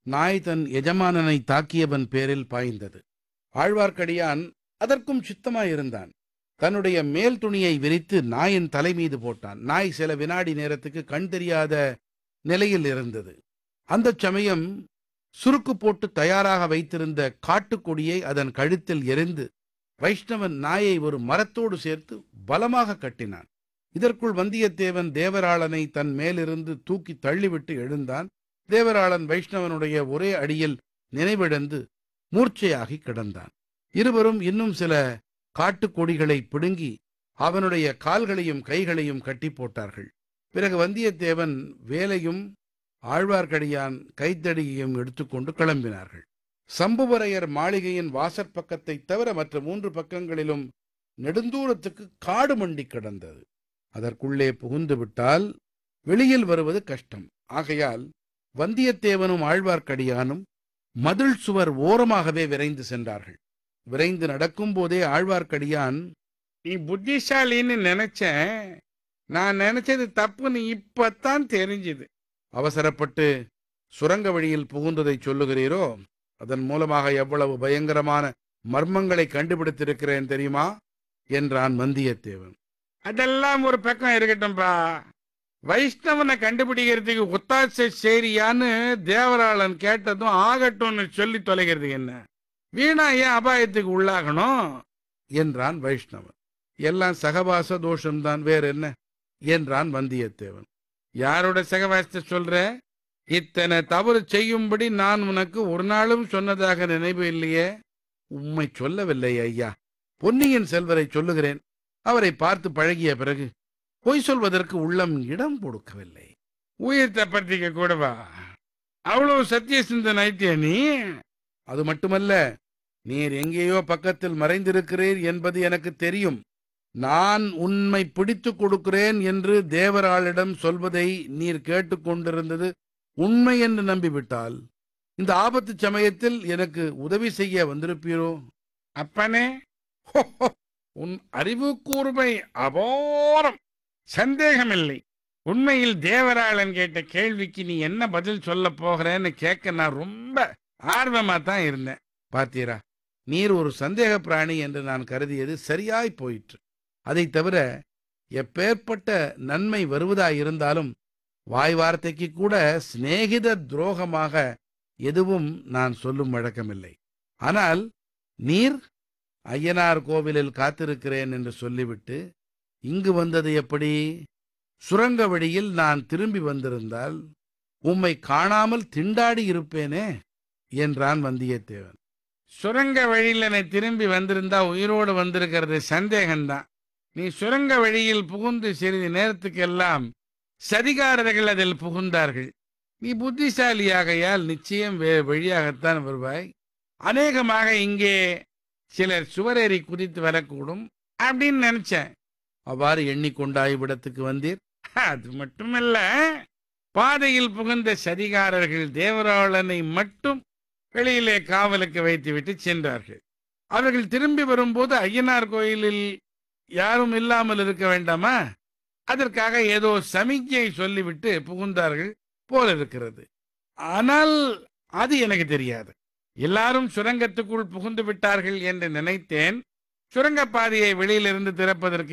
நாய் தன் எஜமானனை தாக்கியவன் பேரில் பாய்ந்தது ஆழ்வார்க்கடியான் அதற்கும் சித்தமாயிருந்தான் தன்னுடைய மேல் துணியை விரித்து நாயின் தலை மீது போட்டான் நாய் சில வினாடி நேரத்துக்கு கண் தெரியாத நிலையில் இருந்தது அந்தச் சமயம் சுருக்கு போட்டு தயாராக வைத்திருந்த காட்டுக்கொடியை அதன் கழுத்தில் எரிந்து வைஷ்ணவன் நாயை ஒரு மரத்தோடு சேர்த்து பலமாக கட்டினான் இதற்குள் வந்தியத்தேவன் தேவராளனை தன் மேலிருந்து தூக்கி தள்ளிவிட்டு எழுந்தான் தேவராளன் வைஷ்ணவனுடைய ஒரே அடியில் நினைவிழந்து மூர்ச்சையாகி கிடந்தான் இருவரும் இன்னும் சில காட்டுக் கொடிகளை பிடுங்கி அவனுடைய கால்களையும் கைகளையும் கட்டி போட்டார்கள் பிறகு வந்தியத்தேவன் வேலையும் ஆழ்வார்க்கடியான் கைத்தடியையும் எடுத்துக்கொண்டு கிளம்பினார்கள் சம்புவரையர் மாளிகையின் வாசற்பக்கத்தைத் தவிர மற்ற மூன்று பக்கங்களிலும் நெடுந்தூரத்துக்கு காடு மண்டி கிடந்தது அதற்குள்ளே புகுந்து விட்டால் வெளியில் வருவது கஷ்டம் ஆகையால் வந்தியத்தேவனும் ஆழ்வார்க்கடியானும் மதில் சுவர் ஓரமாகவே விரைந்து சென்றார்கள் விரைந்து நடக்கும்போதே ஆழ்வார்க்கடியான் நீ புத்திசாலின்னு நினைச்சேன் நான் நினைச்சது தப்புன்னு இப்பத்தான் தெரிஞ்சுது அவசரப்பட்டு சுரங்க வழியில் புகுந்ததைச் சொல்லுகிறீரோ அதன் மூலமாக எவ்வளவு பயங்கரமான மர்மங்களை கண்டுபிடித்திருக்கிறேன் தெரியுமா என்றான் வந்தியத்தேவன் அதெல்லாம் ஒரு பக்கம் இருக்கட்டும்பா வைஷ்ணவனை கண்டுபிடிக்கிறதுக்கு ஒத்தாசை சேரியான்னு தேவராளன் கேட்டதும் ஆகட்டும்னு சொல்லி தொலைகிறது என்ன வீணா ஏன் அபாயத்துக்கு உள்ளாகணும் என்றான் வைஷ்ணவன் எல்லாம் சகவாச தோஷம்தான் வேற என்ன என்றான் வந்தியத்தேவன் யாரோட சகவாசத்தை சொல்ற இத்தனை தவறு செய்யும்படி நான் உனக்கு ஒரு நாளும் சொன்னதாக நினைவு இல்லையே உம்மை சொல்லவில்லை ஐயா பொன்னியின் செல்வரை சொல்லுகிறேன் அவரை பார்த்து பழகிய பிறகு பொய் சொல்வதற்கு உள்ளம் இடம் கொடுக்கவில்லை உயிர் தப்பத்திக்க கூடவா அவ்வளவு சத்திய சிந்தனைத்திய நீ அது மட்டுமல்ல நீர் எங்கேயோ பக்கத்தில் மறைந்திருக்கிறீர் என்பது எனக்கு தெரியும் நான் உண்மை பிடித்துக் கொடுக்கிறேன் என்று தேவராளிடம் சொல்வதை நீர் கேட்டுக்கொண்டிருந்தது உண்மை என்று நம்பிவிட்டால் இந்த ஆபத்து சமயத்தில் எனக்கு உதவி செய்ய வந்திருப்பீரோ அப்பனே ஹோ, ஹோ, உன் அறிவு கூர்மை அபோரம் சந்தேகமில்லை உண்மையில் தேவராளன் கேட்ட கேள்விக்கு நீ என்ன பதில் சொல்ல போகிறேன்னு கேட்க நான் ரொம்ப ஆர்வமா தான் இருந்தேன் பார்த்தீரா நீர் ஒரு சந்தேக பிராணி என்று நான் கருதியது சரியாய் போயிற்று அதைத் தவிர எப்பேற்பட்ட நன்மை வருவதாயிருந்தாலும் வாய் வார்த்தைக்கு கூட சிநேகித துரோகமாக எதுவும் நான் சொல்லும் வழக்கமில்லை ஆனால் நீர் ஐயனார் கோவிலில் காத்திருக்கிறேன் என்று சொல்லிவிட்டு இங்கு வந்தது எப்படி சுரங்க வழியில் நான் திரும்பி வந்திருந்தால் உம்மை காணாமல் திண்டாடி இருப்பேனே என்றான் வந்தியத்தேவன் சுரங்க வழியில நீ திரும்பி வந்திருந்தா உயிரோடு வந்திருக்கிறது சந்தேகம்தான் நீ சுரங்க வழியில் புகுந்து சிறிது நேரத்துக்கெல்லாம் சதிகாரர்கள் அதில் புகுந்தார்கள் நீ புத்திசாலியாகையால் நிச்சயம் வே- வழியாகத்தான் வருவாய் அநேகமாக இங்கே சிலர் சுவரேறி குதித்து வரக்கூடும் அப்படின்னு நினைச்சேன் அவ்வாறு எண்ணிக்கொண்டாய் இவ்விடத்துக்கு வந்தீர் அது மட்டுமல்ல பாதையில் புகுந்த சதிகாரர்கள் தேவராளனை மட்டும் வெளியிலே காவலுக்கு வைத்துவிட்டு சென்றார்கள் அவர்கள் திரும்பி வரும்போது ஐயனார் கோயிலில் யாரும் இல்லாமல் இருக்க வேண்டாமா அதற்காக ஏதோ சமிக்ஞை சொல்லிவிட்டு புகுந்தார்கள் போல இருக்கிறது ஆனால் அது எனக்கு தெரியாது எல்லாரும் சுரங்கத்துக்குள் புகுந்து விட்டார்கள் என்று நினைத்தேன் சுரங்கப்பாதையை வெளியிலிருந்து திறப்பதற்கு